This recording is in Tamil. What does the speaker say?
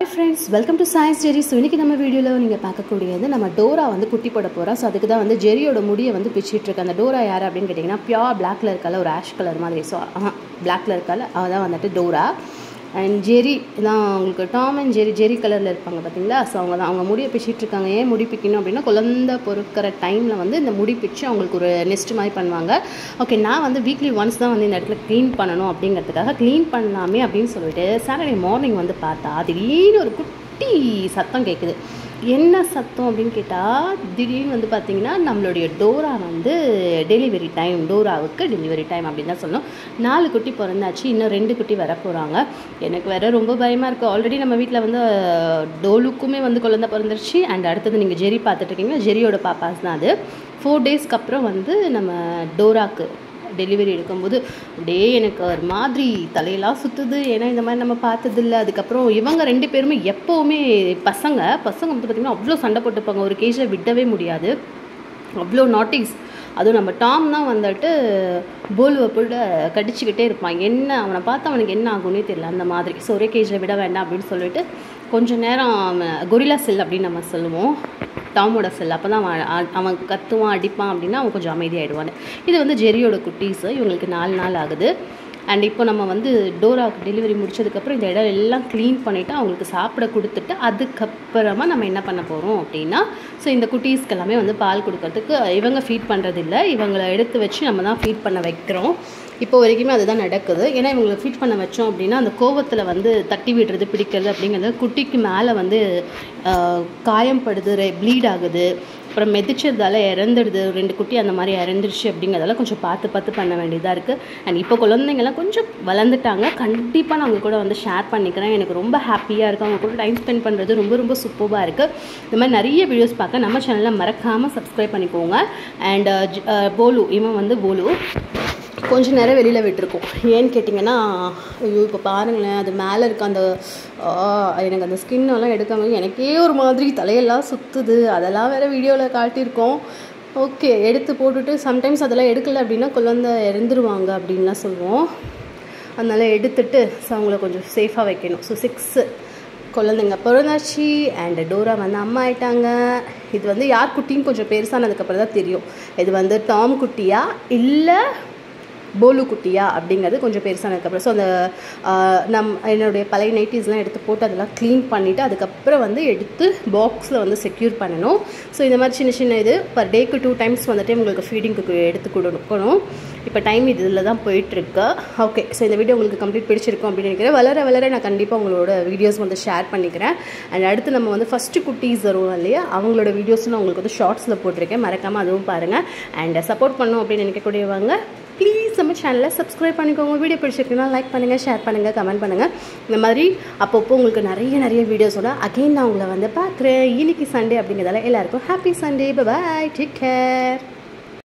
friends welcome to science Jerry so இன்றைக்கி நம்ம வீடியோவில் நீங்கள் பார்க்கக்கூடியது நம்ம டோரா வந்து குட்டி போட போகிறோம் ஸோ அதுக்கு தான் வந்து ஜெரியோட முடியை வந்து பிச்சிட்டு இருக்கு அந்த டோரா யார் அப்படின்னு கேட்டிங்கன்னா பியோர் பிளாக்ல இருக்கால ஒரு ஆஷ் கலர் மாதிரி ஸோ பிளாக்ல இருக்கால அதான் வந்துட்டு டோரா அண்ட் ஜெரி தான் உங்களுக்கு டாம் அண்ட் ஜெரி ஜெரி கலரில் இருப்பாங்க பார்த்தீங்களா ஸோ அவங்க தான் அவங்க முடியை பிச்சிட்டு இருக்காங்க ஏன் முடி பிக்கணும் அப்படின்னா குழந்த பொறுக்கிற டைமில் வந்து இந்த முடி பிச்சு அவங்களுக்கு ஒரு நெஸ்ட் மாதிரி பண்ணுவாங்க ஓகே நான் வந்து வீக்லி ஒன்ஸ் தான் வந்து இந்த இடத்துல க்ளீன் பண்ணணும் அப்படிங்கிறதுக்காக க்ளீன் பண்ணலாமே அப்படின்னு சொல்லிட்டு சாட்டர்டே மார்னிங் வந்து பார்த்தா திடீர்னு ஒரு குட்டி சத்தம் கேட்குது என்ன சத்தம் அப்படின்னு கேட்டால் திடீர்னு வந்து பார்த்திங்கன்னா நம்மளுடைய டோரா வந்து டெலிவரி டைம் டோராவுக்கு டெலிவரி டைம் அப்படின்னு தான் சொல்லணும் நாலு குட்டி பிறந்தாச்சு இன்னும் ரெண்டு குட்டி வர போகிறாங்க எனக்கு வேற ரொம்ப பயமாக இருக்குது ஆல்ரெடி நம்ம வீட்டில் வந்து டோலுக்குமே வந்து குழந்தை பிறந்துருச்சு அண்ட் அடுத்தது நீங்கள் ஜெரி பார்த்துட்ருக்கீங்க ஜெரியோட பாப்பாஸ் தான் அது ஃபோர் டேஸ்க்கு அப்புறம் வந்து நம்ம டோராக்கு டெலிவரி எடுக்கும்போது அப்படியே எனக்கு ஒரு மாதிரி தலையெல்லாம் சுற்றுது ஏன்னா இந்த மாதிரி நம்ம பார்த்ததில்ல அதுக்கப்புறம் இவங்க ரெண்டு பேருமே எப்போவுமே பசங்க பசங்க வந்து பார்த்திங்கன்னா அவ்வளோ சண்டை போட்டுப்பாங்க ஒரு கேஜில் விடவே முடியாது அவ்வளோ நாட்டிஸ் அதுவும் நம்ம டாம் தான் வந்துட்டு போலுவை போட்டு கடிச்சிக்கிட்டே இருப்பான் என்ன அவனை பார்த்து அவனுக்கு என்ன ஆகும்னே தெரியல அந்த மாதிரி ஸோ ஒரே கேஜில் விட வேண்டாம் அப்படின்னு சொல்லிட்டு கொஞ்ச நேரம் கொரிலா செல் அப்படின்னு நம்ம சொல்லுவோம் டாமோட செல் அப்போ தான் அவன் அவன் கத்துவான் அடிப்பான் அப்படின்னா அவன் கொஞ்சம் அமைதியாகிடுவான் இது வந்து ஜெரியோட குட்டீஸு இவங்களுக்கு நாலு நாள் ஆகுது அண்ட் இப்போ நம்ம வந்து டோராவுக்கு டெலிவரி முடிச்சதுக்கப்புறம் இந்த இடம் எல்லாம் க்ளீன் பண்ணிவிட்டு அவங்களுக்கு சாப்பிட கொடுத்துட்டு அதுக்கப்புறமா நம்ம என்ன பண்ண போகிறோம் அப்படின்னா ஸோ இந்த குட்டீஸ்க்கு எல்லாமே வந்து பால் கொடுக்கறதுக்கு இவங்க ஃபீட் பண்ணுறதில்ல இவங்களை எடுத்து வச்சு நம்ம தான் ஃபீட் பண்ண வைக்கிறோம் இப்போ வரைக்குமே அதுதான் நடக்குது ஏன்னா இவங்களை ஃபீட் பண்ண வச்சோம் அப்படின்னா அந்த கோவத்தில் வந்து தட்டி விடுறது பிடிக்கிறது அப்படிங்கிறது குட்டிக்கு மேலே வந்து காயம் படுது ப்ளீட் ஆகுது அப்புறம் மெதிச்சதால இறந்துடுது ரெண்டு குட்டி அந்த மாதிரி இறந்துருச்சு அப்படிங்கிறதால கொஞ்சம் பார்த்து பார்த்து பண்ண வேண்டியதாக இருக்குது அண்ட் இப்போ குழந்தைங்கள்லாம் கொஞ்சம் வளர்ந்துட்டாங்க கண்டிப்பாக நான் அவங்க கூட வந்து ஷேர் பண்ணிக்கிறேன் எனக்கு ரொம்ப ஹாப்பியாக இருக்குது அவங்க கூட டைம் ஸ்பெண்ட் பண்ணுறது ரொம்ப ரொம்ப சூப்பராக இருக்குது இந்த மாதிரி நிறைய வீடியோஸ் பார்க்க நம்ம சேனலில் மறக்காமல் சப்ஸ்கிரைப் பண்ணிக்கோங்க அண்ட் போலு இவன் வந்து போலு கொஞ்ச நேரம் வெளியில் விட்டுருக்கோம் ஏன்னு கேட்டிங்கன்னா ஐயோ இப்போ பாருங்களேன் அது மேலே இருக்க அந்த எனக்கு அந்த ஸ்கின்னெல்லாம் எடுக்காமல் எனக்கே ஒரு மாதிரி தலையெல்லாம் சுற்றுது அதெல்லாம் வேறு வீடியோவில் காட்டியிருக்கோம் ஓகே எடுத்து போட்டுட்டு சம்டைம்ஸ் அதெல்லாம் எடுக்கலை அப்படின்னா குழந்த இறந்துருவாங்க அப்படின்லாம் சொல்லுவோம் அதனால் எடுத்துட்டு ஸோ அவங்கள கொஞ்சம் சேஃபாக வைக்கணும் ஸோ சிக்ஸு குழந்தைங்க பிறந்தாச்சு அண்ட் டோரா வந்து அம்மா ஆயிட்டாங்க இது வந்து யார் குட்டின்னு கொஞ்சம் பெருசானதுக்கப்புறம் தான் தெரியும் இது வந்து டாம் குட்டியா இல்லை போலு குட்டியா அப்படிங்கிறது கொஞ்சம் பெருசானதுக்கப்புறம் ஸோ அந்த நம் என்னுடைய பழைய நைட்டிஸ்லாம் எடுத்து போட்டு அதெல்லாம் க்ளீன் பண்ணிவிட்டு அதுக்கப்புறம் வந்து எடுத்து பாக்ஸில் வந்து செக்யூர் பண்ணணும் ஸோ இந்த மாதிரி சின்ன சின்ன இது பர் டேக்கு டூ டைம்ஸ் வந்துட்டு உங்களுக்கு ஃபீடிங்க்கு எடுத்து கொடுக்கணும் இப்போ டைம் இதில் தான் போயிட்டுருக்கு ஓகே ஸோ இந்த வீடியோ உங்களுக்கு கம்ப்ளீட் பிடிச்சிருக்கும் அப்படின்னு நினைக்கிறேன் வளர வளர நான் கண்டிப்பாக உங்களோட வீடியோஸ் வந்து ஷேர் பண்ணிக்கிறேன் அண்ட் அடுத்து நம்ம வந்து ஃபஸ்ட்டு குட்டீஸ் வருவோம் இல்லையா அவங்களோட வீடியோஸ் நான் உங்களுக்கு வந்து ஷார்ட்ஸில் போட்டிருக்கேன் மறக்காமல் அதுவும் பாருங்கள் அண்ட் சப்போர்ட் பண்ணும் அப்படின்னு நினைக்கக்கூடியவங்க ப்ளீஸ் நம்ம சேனலை சப்ஸ்கிரைப் பண்ணிக்கோங்க வீடியோ பிடிச்சிருக்குன்னா லைக் பண்ணுங்கள் ஷேர் பண்ணுங்கள் கமெண்ட் பண்ணுங்கள் இந்த மாதிரி அப்பப்போ உங்களுக்கு நிறைய நிறைய வீடியோஸோட அகெயின் நான் உங்களை வந்து பார்க்குறேன் இன்னைக்கு சண்டே அப்படிங்கிறதால எல்லாருக்கும் happy Sunday bye take care